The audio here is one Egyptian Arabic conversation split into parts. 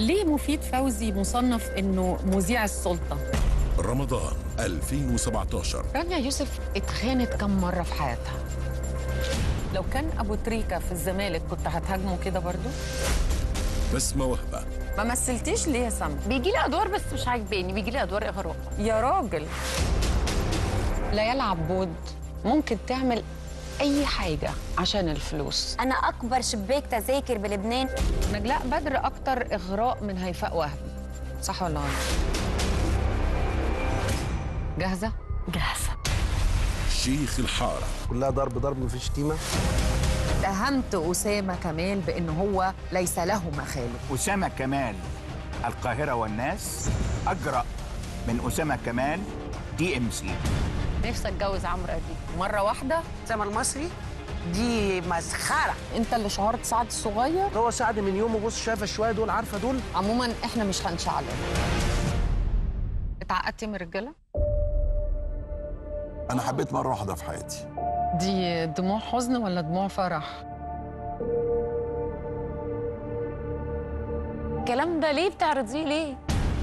ليه مفيد فوزي مصنف انه مذيع السلطه رمضان 2017 رانيا يوسف اتخانت كم مرة في حياتها لو كان ابو تريكه في الزمالك كنت هتهاجمه كده برضو بسمة وهبة ما مثلتيش ليه يا سما بيجي لي أدوار بس مش عاجباني بيجي لي أدوار إغراء يا راجل ليالى عبود ممكن تعمل أي حاجة عشان الفلوس انا اكبر شباك تذاكر بلبنان نجلاء بدر أكتر إغراء من هيفاء وهبي صح ولا غلط؟ جاهزة؟ جاهزه شيخ الحارة كلها ضرب ضرب مفيش شتيمه اتهمت اسامه كمال بان هو ليس له مخالب أسامة كمال القاهرة والناس أجرأ من أسامة كمال دي ام سي نفسي أتجوز عمرو أديب مره واحده سما المصري دي مسخره أنت اللي شهرت سعد الصغير هو سعد من يومه بص شايفه شويه دول عارفه دول عموما إحنا مش هنشعلل اتعقدتي من الرجالة؟ أنا حبيت مرة واحدة في حياتي دي دموع حزن ولا دموع فرح؟ الكلام ده ليه بتعرضيه ليه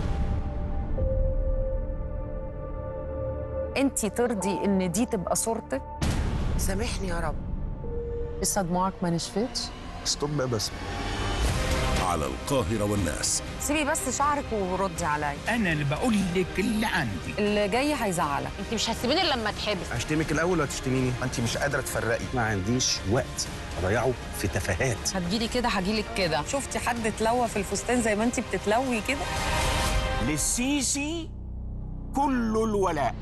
انت ترضي ان دي تبقى صورتك سامحني يا رب لسه دموعك ما نشفتش؟ ستوب يا بس على القاهرة والناس سيبي بس شعرك وردي عليا أنا اللي بقول لك اللي عندي اللي جاي هيزعلك أنت مش هتسيبيني إلا لما تحبس هشتمك الاول ولا تشتميني ما أنت مش قادرة تفرقي ما عنديش وقت اضيعه في تفاهات هتجيلي كده هجيلك كده شفتي حد اتلوى في الفستان زي ما انت بتتلوي كده للسيسي كل الولاء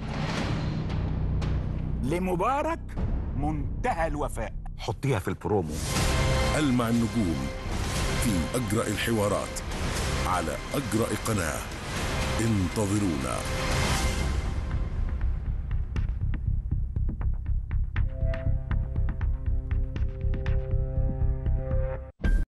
لمبارك منتهى الوفاء حطيها في البرومو ألمع النجوم في أجرأ الحوارات على أجرأ قناة انتظرونا